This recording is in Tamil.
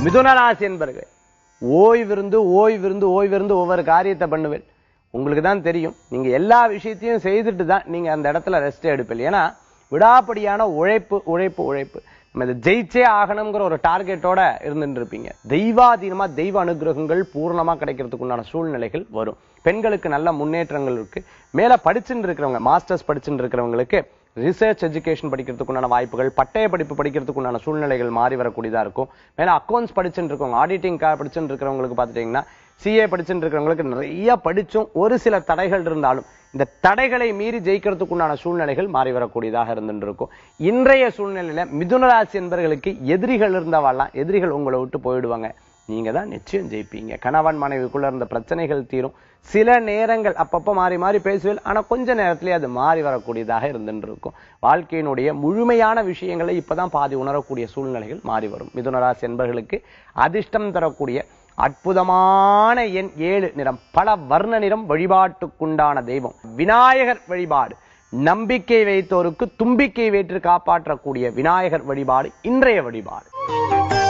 மிதுனராசி என்பர்கள் ஓய்விருந்து ஓய்விருந்து ஓய்விருந்து ஒவ்வொரு காரியத்தை பண்ணுவேன் உங்களுக்கு தான் தெரியும் நீங்க எல்லா விஷயத்தையும் செய்துட்டு தான் நீங்க அந்த இடத்துல ரெஸ்ட் எடுப்பீங்க ஏன்னா விடாப்படியான உழைப்பு உழைப்பு உழைப்பு நம்ம இதை ஜெயிச்சே ஆகணுங்கிற ஒரு டார்கெட்டோட இருந்துட்டு இருப்பீங்க தெய்வாதீனமா தெய்வ அனுகிரகங்கள் பூர்ணமா கிடைக்கிறதுக்கு உண்டான சூழ்நிலைகள் வரும் பெண்களுக்கு நல்ல முன்னேற்றங்கள் இருக்கு மேல படிச்சுட்டு இருக்கிறவங்க மாஸ்டர்ஸ் படிச்சுட்டு இருக்கிறவங்களுக்கு ரிசர்ச் எஜுகேஷன் படிக்கிறதுக்கு உண்டான வாய்ப்புகள் பட்டய படிப்பு படிக்கிறதுக்கு உண்டான சூழ்நிலைகள் மாறி வரக்கூடியதா இருக்கும் மேல அக்கௌண்ட்ஸ் படிச்சுட்டு இருக்கவங்க ஆடிட்டிங் படிச்சுட்டு இருக்கிறவங்களுக்கு பார்த்துட்டீங்கன்னா சிஏ படிச்சுட்டு இருக்கிறவங்களுக்கு நிறைய படிச்சும் ஒரு சில தடைகள் இருந்தாலும் இந்த தடைகளை மீறி ஜெயிக்கிறதுக்கு உண்டான சூழ்நிலைகள் மாறி வரக்கூடியதாக இருந்துட்டு இருக்கும் இன்றைய சூழ்நிலையில மிதுனராசி என்பவர்களுக்கு எதிரிகள் இருந்தவாலாம் எதிரிகள் உங்களை விட்டு போயிடுவாங்க நீங்க தான் நிச்சயம் ஜெயிப்பீங்க கணவன் மனைவிக்குள்ள இருந்த பிரச்சனைகள் தீரும் சில நேரங்கள் அப்பப்ப மாறி மாறி பேசுவேன் ஆனா கொஞ்ச நேரத்திலேயே அது மாறி வரக்கூடியதாக இருந்துட்டு இருக்கும் வாழ்க்கையினுடைய முழுமையான விஷயங்களை இப்பதான் பாதி உணரக்கூடிய சூழ்நிலைகள் மாறி வரும் மிதுனராசி என்பவர்களுக்கு அதிர்ஷ்டம் தரக்கூடிய அற்புதமான எண் ஏழு நிறம் பல வர்ண நிறம் வழிபாட்டுக்குண்டான தெய்வம் விநாயகர் வழிபாடு நம்பிக்கை வைத்தோருக்கு தும்பிக்கை வைத்து காப்பாற்றக்கூடிய விநாயகர் வழிபாடு இன்றைய வழிபாடு